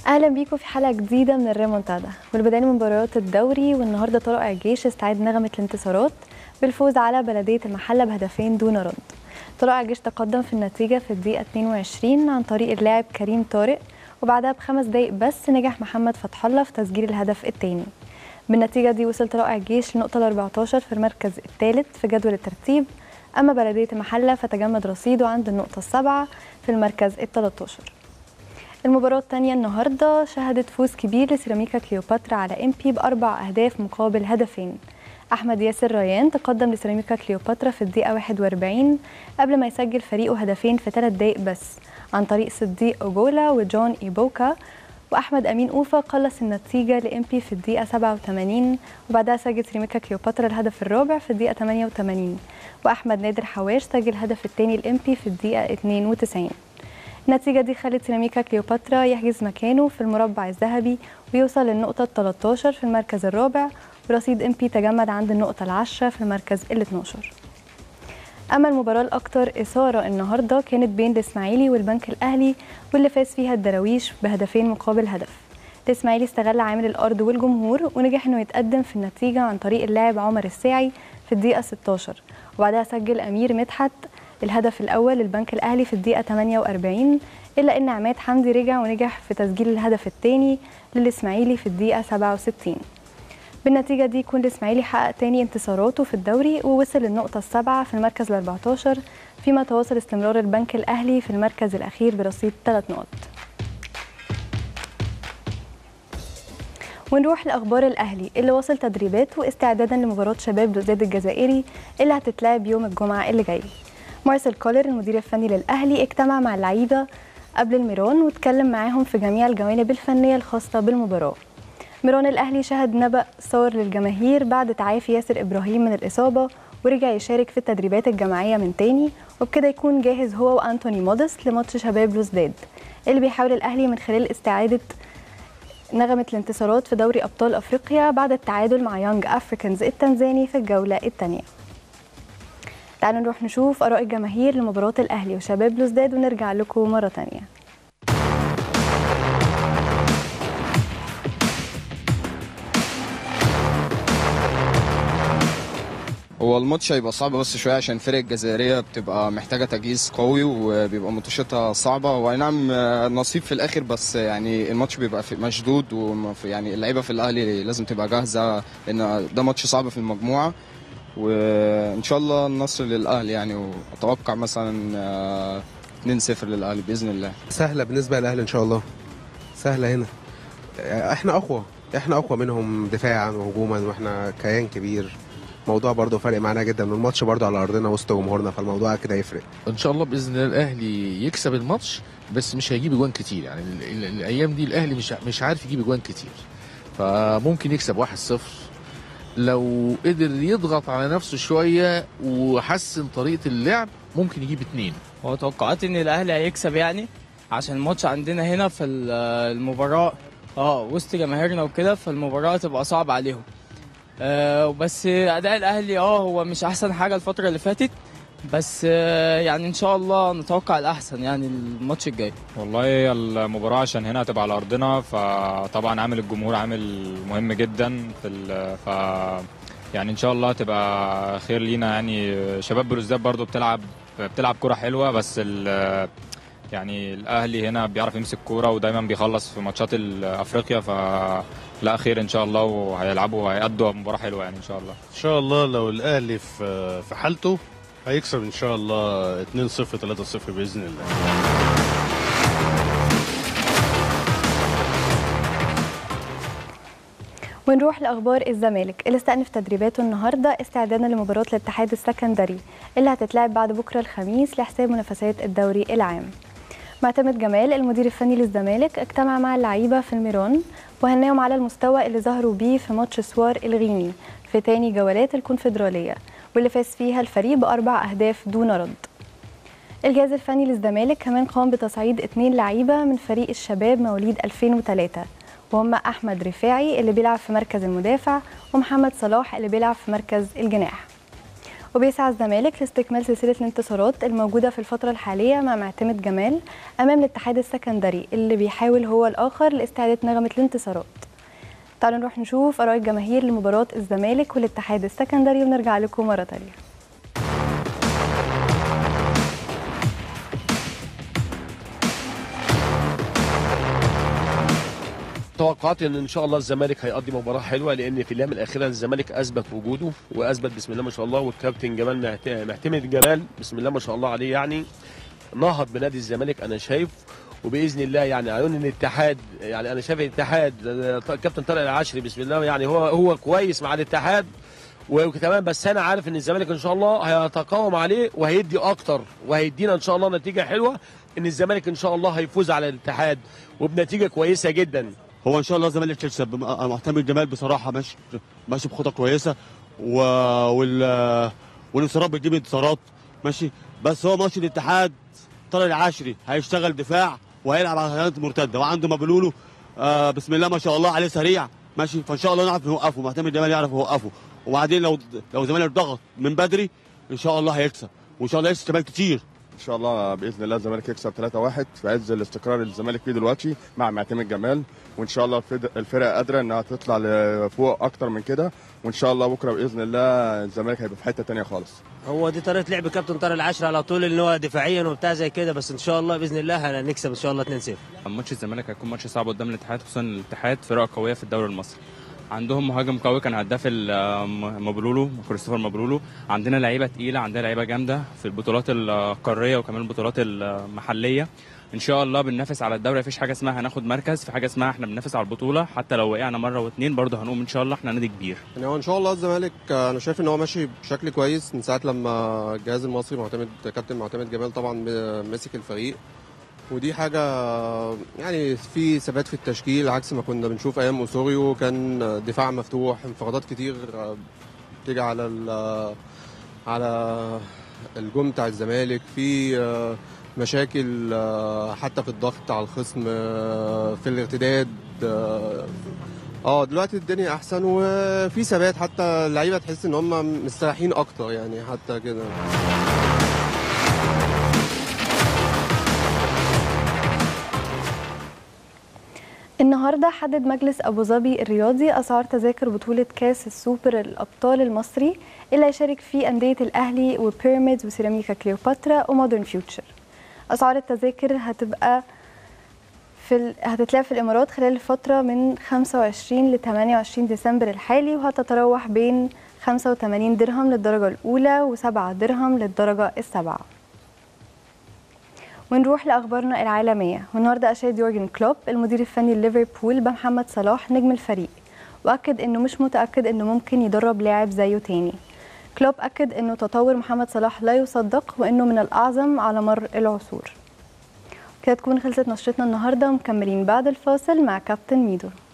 اهلا بيكم في حلقه جديده من الريمونتادا والبدايه من مباريات الدوري والنهارده طلائع الجيش استعاد نغمه الانتصارات بالفوز على بلديه المحله بهدفين دون رد طلائع الجيش تقدم في النتيجه في الدقيقه 22 عن طريق اللاعب كريم طارق وبعدها بخمس دقائق بس نجح محمد فتح الله في تسجيل الهدف الثاني بالنتيجه دي وصل طلائع الجيش لنقطه ال 14 في المركز الثالث في جدول الترتيب اما بلديه المحله فتجمد رصيده عند النقطه السابعه في المركز ال 13 المباراة الثانية النهاردة شهدت فوز كبير لسيراميكا كليوباترا على امبي بأربع أهداف مقابل هدفين أحمد ياسر ريان تقدم لسيراميكا كليوباترا في الدقيقة 41 قبل ما يسجل فريقه هدفين في ثلاث دقايق بس عن طريق صديق أوجولا وجون إيبوكا وأحمد أمين أوفا قلص النتيجة لإمبي في الدقيقة 87 وبعدها سجل سيراميكا كليوباترا الهدف الرابع في الدقيقة 88 وأحمد نادر حواش سجل الهدف الثاني لإمبي في الدقيقة 92 النتيجة دي خلت سيراميكا كليوباترا يحجز مكانه في المربع الذهبي ويوصل للنقطة ال 13 في المركز الرابع ورصيد امبي تجمد عند النقطة العاشرة في المركز ال 12 أما المباراة الأكثر إثارة النهاردة كانت بين الإسماعيلي والبنك الأهلي واللي فاز فيها الدراويش بهدفين مقابل هدف الإسماعيلي استغل عامل الأرض والجمهور ونجح إنه يتقدم في النتيجة عن طريق اللاعب عمر الساعي في الدقيقة 16 وبعدها سجل أمير مدحت الهدف الأول للبنك الأهلي في الدقيقة 48 إلا إن عماد حمدي رجع ونجح في تسجيل الهدف الثاني للإسماعيلي في الدقيقة 67 بالنتيجة دي يكون الإسماعيلي حقق تاني انتصاراته في الدوري ووصل للنقطة السابعة في المركز ال 14 فيما تواصل استمرار البنك الأهلي في المركز الأخير برصيد ثلاث نقط ونروح لاخبار الاهلي اللي واصل تدريباته استعدادا لمباراه شباب بلوزداد الجزائري اللي هتتلعب يوم الجمعه اللي جاي مارسيل كولر المدير الفني للاهلي اجتمع مع اللعيبه قبل الميران واتكلم معاهم في جميع الجوانب الفنيه الخاصه بالمباراه ميران الاهلي شهد نبأ صار للجماهير بعد تعافي ياسر ابراهيم من الاصابه ورجع يشارك في التدريبات الجماعيه من تاني وبكده يكون جاهز هو وانتوني مودست لماتش شباب بلوزداد اللي بيحاول الاهلي من خلال استعاده نغمة الانتصارات في دوري أبطال أفريقيا بعد التعادل مع يونج أفريكانز التنزاني في الجولة الثانية تعالوا نروح نشوف آراء الجماهير لمباراة الأهلي وشباب بلوزداد ونرجع لكم مرة تانية هو الماتش هيبقى صعب بس شويه عشان الفرق الجزائريه بتبقى محتاجه تجهيز قوي وبيبقى ماتشاتها صعبه واي نعم نصيب في الاخر بس يعني الماتش بيبقى مشدود ويعني اللعيبه في الاهلي لازم تبقى جاهزه لان ده ماتش صعب في المجموعه وان شاء الله النصر للاهلي يعني واتوقع مثلا 2-0 للاهلي باذن الله سهله بالنسبه للاهلي ان شاء الله سهله هنا احنا اقوى احنا اقوى منهم دفاعا وهجوما واحنا كيان كبير موضوع برضه فارق معانا جدا الماتش برضه على ارضنا وسط جمهورنا فالموضوع كده يفرق ان شاء الله باذن الله الاهلي يكسب الماتش بس مش هيجيب اجوان كتير يعني الايام دي الاهلي مش مش عارف يجيب اجوان كتير فممكن يكسب 1-0 لو قدر يضغط على نفسه شويه وحسن طريقه اللعب ممكن يجيب اتنين هو توقعاتي ان الاهلي هيكسب يعني عشان الماتش عندنا هنا في المباراه اه وسط جماهيرنا وكده فالمباراه تبقى صعب عليهم آه بس اداء الاهلي اه هو مش احسن حاجه الفتره اللي فاتت بس آه يعني ان شاء الله نتوقع الاحسن يعني الماتش الجاي والله المباراه عشان هنا هتبقى على ارضنا فطبعا عامل الجمهور عامل مهم جدا في ف يعني ان شاء الله تبقى خير لينا يعني شباب بلوزداد برضو بتلعب بتلعب كره حلوه بس يعني الاهلي هنا بيعرف يمسك كوره ودايما بيخلص في ماتشات افريقيا ف لا خير ان شاء الله وهيلعبوا وهيأدوا مباراه حلوه يعني ان شاء الله ان شاء الله لو الاهلي في في حالته هيكسب ان شاء الله 2-0 3-0 باذن الله ونروح لاخبار الزمالك اللي استأنف تدريباته النهارده استعدادا لمباراه الاتحاد السكندري اللي هتتلعب بعد بكره الخميس لحساب منافسات الدوري العام معتمد جمال المدير الفني للزمالك اجتمع مع اللعيبه في الميران وهناهم على المستوى اللي ظهروا بيه في ماتش سوار الغيني في تاني جولات الكونفدراليه واللي فاز فيها الفريق باربع اهداف دون رد الجهاز الفني للزمالك كمان قام بتصعيد اثنين لعيبه من فريق الشباب مواليد 2003 وهم احمد رفاعي اللي بيلعب في مركز المدافع ومحمد صلاح اللي بيلعب في مركز الجناح وبيسعى الزمالك لاستكمال سلسلة الانتصارات الموجودة في الفترة الحالية مع معتمد جمال أمام الاتحاد السكندري اللي بيحاول هو الآخر لاستعادة نغمة الانتصارات تعالوا نروح نشوف آراء الجماهير لمباراة الزمالك والاتحاد السكندري ونرجع لكم مرة تانية توقعاتي ان ان شاء الله الزمالك هيقضي مباراه حلوه لان في الايام الاخيره الزمالك اثبت وجوده واثبت بسم الله ما شاء الله والكابتن جمال معت- معتمد جمال بسم الله ما شاء الله عليه يعني نهض بنادي الزمالك انا شايف وباذن الله يعني عيون الاتحاد يعني انا شايف الاتحاد آه، كابتن طارق العشري بسم الله يعني هو هو كويس مع الاتحاد وكمان بس انا عارف ان الزمالك ان شاء الله هيتقاوم عليه وهيدي اكتر وهيدينا ان شاء الله نتيجه حلوه ان الزمالك ان شاء الله هيفوز على الاتحاد وبنتيجه كويسه جدا هو ان شاء الله الزمالك يكسب انا معتمد جمال بصراحه ماشي ماشي بخطه كويسه و... وال والانتصارات بتجيب انتصارات ماشي بس هو ماتش الاتحاد طارق العشري هيشتغل دفاع وهيلعب على هجمات مرتده وعنده مبلولو آه بسم الله ما شاء الله عليه سريع ماشي فان شاء الله نعرف نوقفه معتمد جمال يعرف يوقفه وبعدين لو لو الزمالك ضغط من بدري ان شاء الله هيكسب وان شاء الله يكسب شمال كتير ان شاء الله باذن الله الزمالك يكسب 3-1 في عز الاستقرار اللي الزمالك فيه دلوقتي مع معتمد جمال وان شاء الله الفد- الفرقه قادره انها تطلع لفوق اكتر من كده وان شاء الله بكره باذن الله الزمالك هيبقى في حته تانية خالص هو دي طريقه لعب كابتن طارق العشري على طول ان هو دفاعيا وبتاع زي كده بس ان شاء الله باذن الله هنكسب ان شاء الله 2-0 ماتش الزمالك هيكون ماتش صعب قدام الاتحاد خصوصا الاتحاد فرقه قويه في الدوري المصري عندهم مهاجم قوي كان هداف ال- م- مبرولو كريستوفر مبرولو عندنا لعيبه تقيله عندنا لعيبه جامده في البطولات القاريه وكمان البطولات المحليه ان شاء الله بننافس على الدوري مفيش حاجه اسمها هناخد مركز في حاجه اسمها احنا بننافس على البطوله حتى لو وقعنا مره واتنين برضه هنقوم ان شاء الله احنا نادي كبير يعني هو ان شاء الله الزمالك آه، انا شايف ان هو ماشي بشكل كويس من ساعه لما الجهاز المصري معتمد كابتن معتمد جمال طبعا م- مسك الفريق ودي حاجه آه، يعني في ثبات في التشكيل عكس ما كنا بنشوف ايام اوسوريو كان دفاع مفتوح انفرادات كتير آه، بتيجي على ال- على الجون بتاع الزمالك في آه، مشاكل آه، حتى في الضغط على الخصم آه، في الارتداد آه، اه دلوقتي الدنيا احسن وفي ثبات حتى اللعيبه تحس ان هم مستريحين اكتر يعني حتى كده النهارده حدد مجلس ابو ظبي الرياضي اسعار تذاكر بطوله كاس السوبر الابطال المصري اللي هيشارك فيه انديه الاهلي وبيراميدز وسيراميكا كليوباترا ومودرن فيوتشر اسعار التذاكر هتبقى في ال... هتتلعب في الامارات خلال الفتره من 25 ل 28 ديسمبر الحالي وهتتراوح بين 85 درهم للدرجه الاولى و7 درهم للدرجه السابعه ونروح لاخبارنا العالميه والنهارده اشاد يورجن كلوب المدير الفني لليفربول بمحمد صلاح نجم الفريق واكد انه مش متاكد انه ممكن يدرب لاعب زيه تاني كلوب اكد انه تطور محمد صلاح لا يصدق وانه من الاعظم على مر العصور كده تكون خلصت نشرتنا النهارده ومكملين بعد الفاصل مع كابتن ميدو